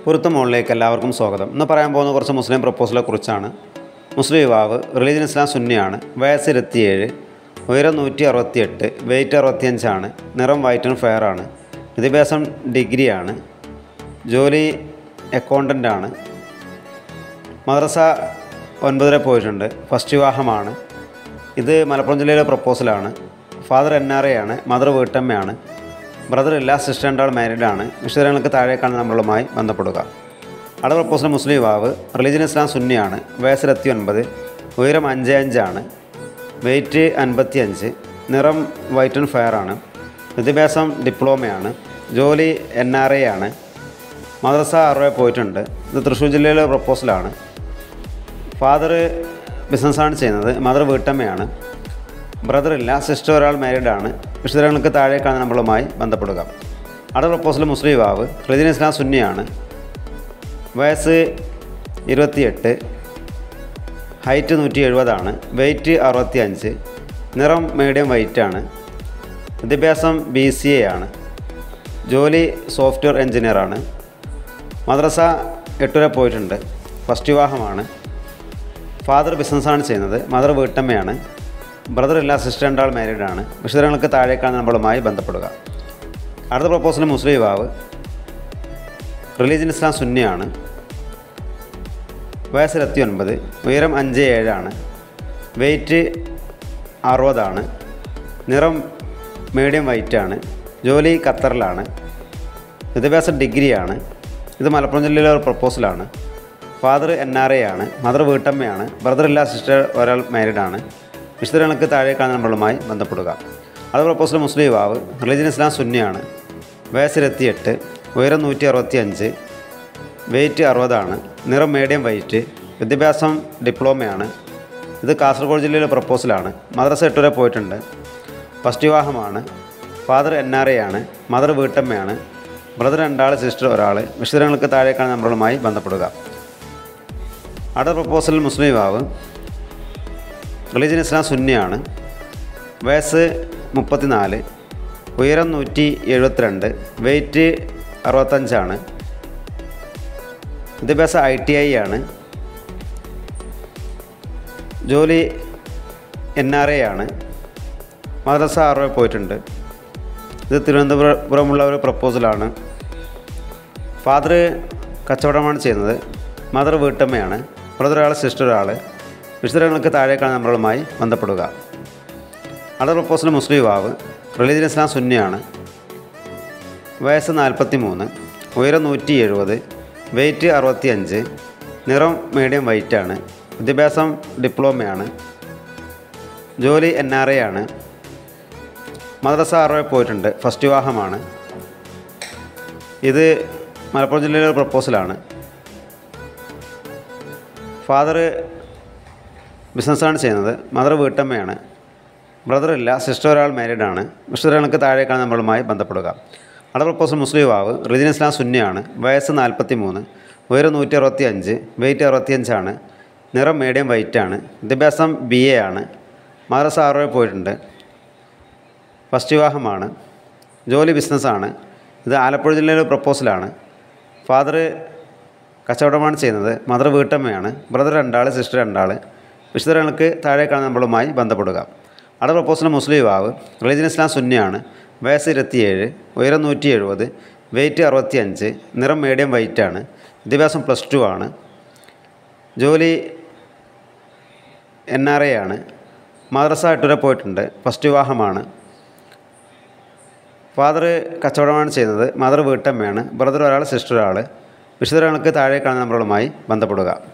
പൊരുത്തം മുകളിലേക്ക് എല്ലാവർക്കും സ്വാഗതം ഇന്ന് പറയാൻ പോകുന്ന കുറച്ച് മുസ്ലിം പ്രപ്പോസലെ കുറിച്ചാണ് മുസ്ലിം യുവാവ് റിലീജിയൻ ഇസ്ലാം സുന്നിയാണ് വയസ്സ് ഇരുപത്തിയേഴ് ഉയരം നൂറ്റി അറുപത്തിയെട്ട് വെയിറ്റ് അറുപത്തിയഞ്ചാണ് നിറം വൈറ്റ് ആൻഡ് ഫെയർ ആണ് വിദ്യാഭ്യാസം ഡിഗ്രിയാണ് ജോലി അക്കൗണ്ടൻ്റ് ആണ് മദ്രസ ഒൻപതര പോയിട്ടുണ്ട് ഫസ്റ്റ് വിവാഹമാണ് ഇത് മലപ്പുറം ജില്ലയിലെ പ്രപ്പോസലാണ് ഫാദർ എൻ ആർ എ ആണ് മദർ വീട്ടമ്മയാണ് ബ്രദർ ഇല്ല സിസ്റ്റർ രണ്ടാൾ മാരീഡ് ആണ് വിശദങ്ങൾക്ക് താഴേക്കാണ് നമ്മളുമായി ബന്ധപ്പെടുക അടുത്ത പ്രപ്പോസൽ മുസ്ലിം യുവാവ് റിലീജിയൻ ഇസ്ലാം സുന്നിയാണ് വയസ്സ് ഇരുപത്തി ഒൻപത് ഉയരം അഞ്ച് അഞ്ചാണ് വെയിറ്റ് അൻപത്തി അഞ്ച് നിറം വൈറ്റ് ആൻഡ് ഫെയർ ആണ് വിദ്യാഭ്യാസം ഡിപ്ലോമയാണ് ജോലി എൻ ആർ എ ആണ് മദ്രസ അറുപത് പോയിട്ടുണ്ട് ഇത് തൃശ്ശൂർ ജില്ലയിലെ പ്രപ്പോസലാണ് ഫാദർ ബിസിനസ്സാണ് ചെയ്യുന്നത് മദർ വീട്ടമ്മയാണ് ബ്രദർ ഇല്ല സിസ്റ്റർ ഒരാൾ മാരീഡ് ആണ് വിശദങ്ങൾക്ക് താഴേക്കാണ് നമ്മളുമായി ബന്ധപ്പെടുക അടുത്ത പ്രപ്പോസൽ മുസ്ലിം യുവാവ് റിലിജൻ ഇസ്ലാം സുന്നിയാണ് വയസ്സ് ഇരുപത്തിയെട്ട് ഹൈറ്റ് നൂറ്റി എഴുപതാണ് വെയിറ്റ് അറുപത്തി അഞ്ച് നിറം മീഡിയം വൈറ്റാണ് വിദ്യാഭ്യാസം ബി സി എ ആണ് ജോലി സോഫ്റ്റ്വെയർ എഞ്ചിനീയറാണ് മദ്രസ എട്ടുവരെ പോയിട്ടുണ്ട് ഫസ്റ്റ് വിവാഹമാണ് ഫാദർ ബിസിനസ്സാണ് ചെയ്യുന്നത് മദർ വീട്ടമ്മയാണ് ബ്രദർ ഇല്ല സിസ്റ്റർ രണ്ടാൾ മാരീഡ് ആണ് വിശദങ്ങൾക്ക് താഴേക്കാണ് നമ്മളുമായി ബന്ധപ്പെടുക അടുത്ത പ്രപ്പോസൽ മുസ്ലിം യുവാവ് റിലീജിയൻ ഇസ്ലാം സുന്നിയാണ് വയസ്സ് ഇരുപത്തി ഒൻപത് ഉയരം അഞ്ച് ഏഴാണ് വെയിറ്റ് അറുപതാണ് നിറം മീഡിയം വൈറ്റാണ് ജോലി ഖത്തറിലാണ് വിദ്യാഭ്യാസം ഡിഗ്രിയാണ് ഇത് മലപ്പുറം ജില്ലയിലെ ഒരു പ്രപ്പോസലാണ് ഫാദർ എൻ ആർ എ ആണ് മദർ വീട്ടമ്മയാണ് ബ്രദർ ഇല്ല സിസ്റ്റർ ഒരാൾ മാരീഡ് ആണ് വിശുദ്ധങ്ങൾക്ക് താഴേക്കാണ് നമ്മളുമായി ബന്ധപ്പെടുക അത് പ്രപ്പോസൽ മുസ്ലിം യുവാവ് റിലീജിയൻ ഇസ്ലാം സുന്നിയാണ് വയസ്സ് ഇരുപത്തിയെട്ട് ഉയരം നൂറ്റി അറുപത്തി അഞ്ച് വെയിറ്റ് അറുപതാണ് നിറം മീഡിയം വൈറ്റ് വിദ്യാഭ്യാസം ഡിപ്ലോമയാണ് ഇത് കാസർഗോഡ് ജില്ലയിലെ പ്രപ്പോസലാണ് മദ്രസ എട്ട് വരെ പോയിട്ടുണ്ട് ഫസ്റ്റ് വിവാഹമാണ് ഫാദർ എൻ ആർ എ ആണ് മദർ വീട്ടമ്മയാണ് ബ്രദർ രണ്ടാൾ സിസ്റ്റർ ഒരാൾ വിശദങ്ങൾക്ക് താഴേക്കാണ് നമ്മളുമായി ബന്ധപ്പെടുക അടുത്ത പ്രപ്പോസൽ മുസ്ലിം യുവാവ് റിലീജിയൻ ഇസ്ലാം സുന്നിയാണ് വയസ്സ് മുപ്പത്തിനാല് ഉയരം നൂറ്റി എഴുപത്തിരണ്ട് വെയിറ്റ് അറുപത്തഞ്ചാണ് വിദ്യാഭ്യാസം ഐ ടി ഐ ആണ് ജോലി എൻ ആർ എ ആണ് മദ്രസ ആറ് പോയിട്ടുണ്ട് ഇത് തിരുവനന്തപുരമുള്ള ഒരു പ്രപ്പോസലാണ് ഫാദർ കച്ചവടമാണ് ചെയ്യുന്നത് മദർ വീട്ടമ്മയാണ് ബ്രദർ ഒരാൾ സിസ്റ്റർ ഒരാൾ വിശദങ്ങൾക്ക് താഴേക്കാണ് നമ്മളുമായി ബന്ധപ്പെടുക അടുത്ത പ്രപ്പോസൽ മുസ്ലിം യുവാവ് റിലീജിയൻ ഇസ്ലാം സുന്നിയാണ് വയസ്സ് നാൽപ്പത്തി മൂന്ന് ഉയരം നൂറ്റി എഴുപത് വെയിറ്റ് അറുപത്തി അഞ്ച് നിറം മീഡിയം വൈറ്റാണ് വിദ്യാഭ്യാസം ഡിപ്ലോമയാണ് ജോലി എൻ ആർ എ ആണ് മദ്രസ അറുപത് പോയിട്ടുണ്ട് ഫസ്റ്റ് വിവാഹമാണ് ഇത് മലപ്പുറം ജില്ലയിലെ ഒരു പ്രപ്പോസലാണ് ഫാദർ ബിസിനസ്സാണ് ചെയ്യുന്നത് മദർ വീട്ടമ്മയാണ് ബ്രദർ ഇല്ല സിസ്റ്റർ ഒരാൾ മാരീഡ് ആണ് വിശുദ്ധങ്ങൾക്ക് താഴേക്കാണ് നമ്മളുമായി ബന്ധപ്പെടുക അടുത്ത പ്രപ്പോസൽ മുസ്ലിം യുവാവ് റിലിജൻ ഇസ്ലാം സുന്നിയാണ് വയസ്സ് നാൽപ്പത്തി മൂന്ന് ഉയരം നൂറ്റി അറുപത്തി അഞ്ച് വെയിറ്റ് അറുപത്തിയഞ്ചാണ് നിറം മീഡിയം വൈറ്റാണ് വിദ്യാഭ്യാസം ബി എ ആണ് മദ്രസ ആറുവരെ പോയിട്ടുണ്ട് ഫസ്റ്റ് വിവാഹമാണ് ജോലി ബിസിനസ്സാണ് ഇത് ആലപ്പുഴ ജില്ലയിലെ പ്രപ്പോസലാണ് ഫാദർ കച്ചവടമാണ് ചെയ്യുന്നത് മദർ വീട്ടമ്മയാണ് ബ്രദർ രണ്ടാൾ സിസ്റ്റർ രണ്ടാൾ വിശുദ്ധങ്ങൾക്ക് താഴേക്കാണ് നമ്മളുമായി ബന്ധപ്പെടുക അടുത്ത പ്രപ്പോസൽ മുസ്ലിം യുവാവ് റിലീജിയൻ ഇസ്ലാം സുന്നിയാണ് വയസ്സ് ഇരുപത്തിയേഴ് ഉയരം നൂറ്റി എഴുപത് വെയിറ്റ് അറുപത്തി അഞ്ച് നിറം മീഡിയം വൈറ്റാണ് വിദ്യാഭ്യാസം പ്ലസ് ടു ആണ് ജോലി എൻ ആർ എ ആണ് മദ്രസ എട്ടുവരെ പോയിട്ടുണ്ട് ഫസ്റ്റ് വിവാഹമാണ് ഫാദർ കച്ചവടമാണ് ചെയ്യുന്നത് മദർ വീട്ടമ്മയാണ് ബ്രദർ ഒരാൾ സിസ്റ്റർ ഒരാൾ വിശുദ്ധങ്ങൾക്ക് താഴേക്കാണ് നമ്മളുമായി ബന്ധപ്പെടുക